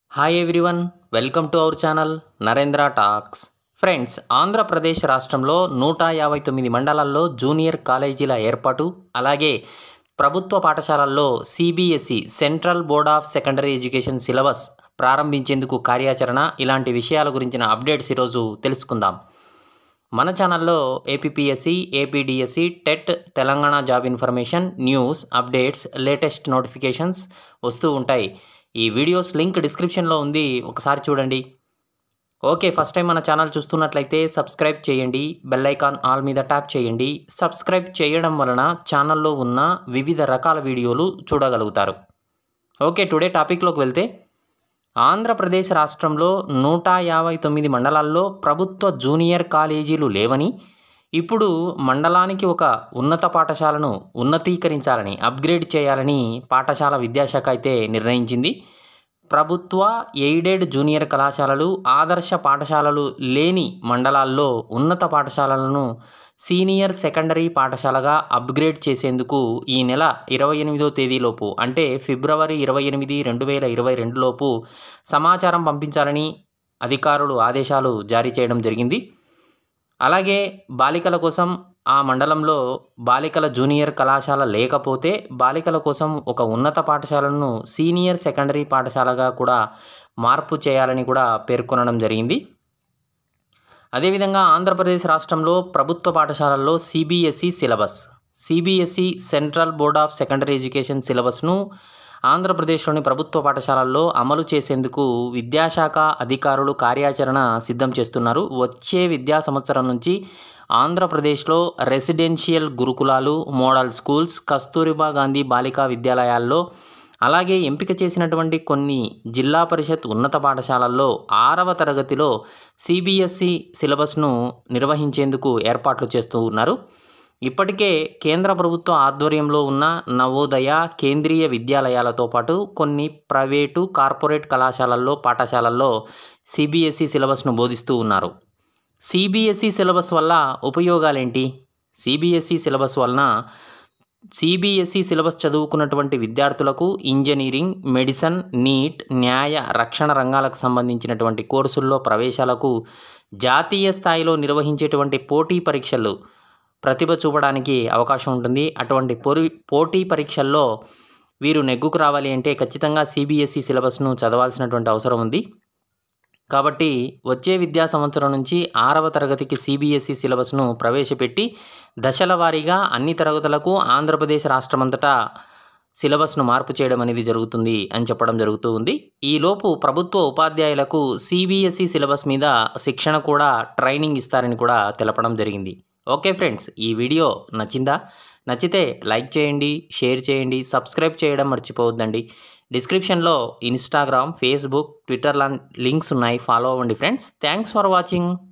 hi everyone welcome to our channel Narendra talks friends Andhra Pradesh రాష్ట్రంలో నూట యాభై తొమ్మిది మండలాల్లో జూనియర్ కాలేజీల ఏర్పాటు అలాగే ప్రభుత్వ పాఠశాలల్లో CBSE central board of secondary education syllabus ప్రారంభించేందుకు కార్యాచరణ ఇలాంటి విషయాల గురించిన అప్డేట్స్ ఈరోజు తెలుసుకుందాం మన ఛానల్లో APSC APDSC TET Telangana job information news updates latest notifications వస్తూ ఉంటాయి ఈ వీడియోస్ లింక్ డిస్క్రిప్షన్లో ఉంది ఒకసారి చూడండి ఓకే ఫస్ట్ టైం మన ఛానల్ చూస్తున్నట్లయితే సబ్స్క్రైబ్ చేయండి బెల్ ఐకాన్ ఆల్ మీద ట్యాప్ చేయండి సబ్స్క్రైబ్ చేయడం వలన ఛానల్లో ఉన్న వివిధ రకాల వీడియోలు చూడగలుగుతారు ఓకే టుడే టాపిక్లోకి వెళ్తే ఆంధ్రప్రదేశ్ రాష్ట్రంలో నూట యాభై తొమ్మిది మండలాల్లో ప్రభుత్వ జూనియర్ కాలేజీలు లేవని ఇప్పుడు మండలానికి ఒక ఉన్నత పాఠశాలను ఉన్నతీకరించాలని అప్గ్రేడ్ చేయాలని పాఠశాల విద్యాశాఖ అయితే నిర్ణయించింది ప్రభుత్వ ఎయిడెడ్ జూనియర్ కళాశాలలు ఆదర్శ పాఠశాలలు లేని మండలాల్లో ఉన్నత పాఠశాలలను సీనియర్ సెకండరీ పాఠశాలగా అప్గ్రేడ్ చేసేందుకు ఈ నెల ఇరవై ఎనిమిదో తేదీలోపు అంటే ఫిబ్రవరి ఇరవై ఎనిమిది రెండు వేల ఇరవై రెండులోపు సమాచారం పంపించాలని అధికారులు ఆదేశాలు జారీ చేయడం జరిగింది అలాగే బాలికల కోసం ఆ మండలంలో బాలికల జూనియర్ కళాశాల లేకపోతే బాలికల కోసం ఒక ఉన్నత పాఠశాలను సీనియర్ సెకండరీ పాఠశాలగా కూడా మార్పు చేయాలని కూడా పేర్కొనడం జరిగింది అదేవిధంగా ఆంధ్రప్రదేశ్ రాష్ట్రంలో ప్రభుత్వ పాఠశాలల్లో CBSE syllabus CBSE central board of secondary education సిలబస్ను ఆంధ్రప్రదేశ్లోని ప్రభుత్వ పాఠశాలల్లో అమలు చేసేందుకు విద్యాశాఖ అధికారులు కార్యాచరణ సిద్ధం చేస్తున్నారు వచ్చే విద్యా సంవత్సరం నుంచి ఆంధ్రప్రదేశ్లో రెసిడెన్షియల్ గురుకులాలు మోడల్ స్కూల్స్ కస్తూరిబా గాంధీ బాలికా విద్యాలయాల్లో అలాగే ఎంపిక చేసినటువంటి కొన్ని జిల్లా పరిషత్ ఉన్నత పాఠశాలల్లో ఆరవ తరగతిలో సిబిఎస్ఈ సిలబస్ను నిర్వహించేందుకు ఏర్పాట్లు చేస్తూ ఉన్నారు ఇప్పటికే కేంద్ర ప్రభుత్వ ఆధ్వర్యంలో ఉన్న నవోదయ కేంద్రీయ విద్యాలయాలతో పాటు కొన్ని ప్రైవేటు కార్పొరేట్ కళాశాలల్లో పాఠశాలల్లో సిబిఎస్ఈ సిలబస్ను బోధిస్తూ ఉన్నారు సిబిఎస్ఈ సిలబస్ వల్ల ఉపయోగాలేంటి సిబిఎస్ఈ సిలబస్ వలన సిబిఎస్ఈ సిలబస్ చదువుకున్నటువంటి విద్యార్థులకు ఇంజనీరింగ్ మెడిసిన్ నీట్ న్యాయ రక్షణ రంగాలకు సంబంధించినటువంటి కోర్సుల్లో ప్రవేశాలకు జాతీయ స్థాయిలో నిర్వహించేటువంటి పోటీ పరీక్షలు ప్రతిభ చూపడానికి అవకాశం ఉంటుంది అటువంటి పొరి పోటీ పరీక్షల్లో వీరు నెగ్గుకు రావాలి అంటే ఖచ్చితంగా సిబిఎస్ఈ సిలబస్ను చదవాల్సినటువంటి అవసరం ఉంది కాబట్టి వచ్చే విద్యా సంవత్సరం నుంచి ఆరవ తరగతికి సిబిఎస్ఈ సిలబస్ను ప్రవేశపెట్టి దశల వారీగా అన్ని తరగతులకు ఆంధ్రప్రదేశ్ రాష్ట్రమంతటా సిలబస్ను మార్పు చేయడం అనేది జరుగుతుంది అని చెప్పడం జరుగుతూ ఉంది ఈలోపు ప్రభుత్వ ఉపాధ్యాయులకు సిబిఎస్ఈ సిలబస్ మీద శిక్షణ కూడా ట్రైనింగ్ ఇస్తారని కూడా తెలపడం జరిగింది ఓకే ఫ్రెండ్స్ ఈ వీడియో నచ్చిందా నచ్చితే లైక్ చేయండి షేర్ చేయండి సబ్స్క్రైబ్ చేయడం మర్చిపోవద్దండి డిస్క్రిప్షన్లో ఇన్స్టాగ్రామ్ ఫేస్బుక్ ట్విట్టర్ లింక్స్ ఉన్నాయి ఫాలో అవ్వండి ఫ్రెండ్స్ థ్యాంక్స్ ఫర్ వాచింగ్